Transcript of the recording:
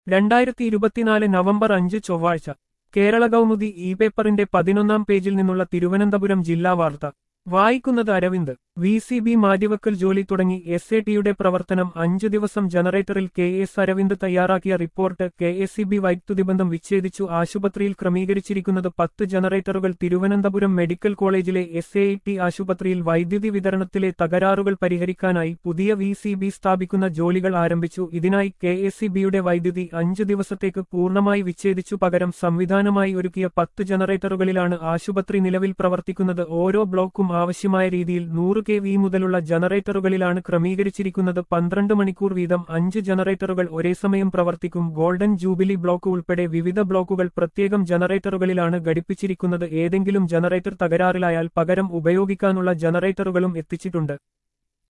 രണ്ടായിരത്തി ഇരുപത്തിനാല് നവംബർ അഞ്ച് ചൊവ്വാഴ്ച കേരള കൗമുദി ഇ പേപ്പറിന്റെ പതിനൊന്നാം പേജിൽ നിന്നുള്ള തിരുവനന്തപുരം ജില്ലാ വാർത്ത വായിക്കുന്നത് അരവിന്ദ് വി സി ബി മാറ്റിവെക്കൽ ജോലി തുടങ്ങി എസ് എ ടിയുടെ പ്രവർത്തനം അഞ്ചു ദിവസം ജനറേറ്ററിൽ കെ എസ് അരവിന്ദ് തയ്യാറാക്കിയ report K S C B വൈദ്യുതി ബന്ധം വിച്ഛേദിച്ചു ആശുപത്രിയിൽ ക്രമീകരിച്ചിരിക്കുന്നത് പത്ത് ജനറേറ്ററുകൾ തിരുവനന്തപുരം മെഡിക്കൽ കോളേജിലെ എസ് എ ടി ആശുപത്രിയിൽ വൈദ്യുതി വിതരണത്തിലെ തകരാറുകൾ പരിഹരിക്കാനായി പുതിയ വി സി ബി സ്ഥാപിക്കുന്ന ജോലികൾ ആരംഭിച്ചു ഇതിനായി കെ എസ് സി ബിയുടെ വൈദ്യുതി അഞ്ചു ദിവസത്തേക്ക് പൂർണ്ണമായി വിച്ഛേദിച്ചു പകരം സംവിധാനമായി ഒരുക്കിയ പത്ത് ജനറേറ്ററുകളിലാണ് ആശുപത്രി നിലവിൽ പ്രവർത്തിക്കുന്നത് ഓരോ ബ്ലോക്കും ആവശ്യമായ രീതിയിൽ നൂറ് കെ വി മുതലുള്ള ജനറേറ്ററുകളിലാണ് ക്രമീകരിച്ചിരിക്കുന്നത് പന്ത്രണ്ട് മണിക്കൂർ വീതം അഞ്ച് ജനറേറ്ററുകൾ ഒരേ സമയം പ്രവർത്തിക്കും ഗോൾഡൻ ജൂബിലി ബ്ലോക്ക് ഉൾപ്പെടെ വിവിധ ബ്ലോക്കുകൾ പ്രത്യേകം ജനറേറ്ററുകളിലാണ് ഘടിപ്പിച്ചിരിക്കുന്നത് ഏതെങ്കിലും ജനറേറ്റർ തകരാറിലായാൽ പകരം ഉപയോഗിക്കാനുള്ള ജനറേറ്ററുകളും എത്തിച്ചിട്ടുണ്ട്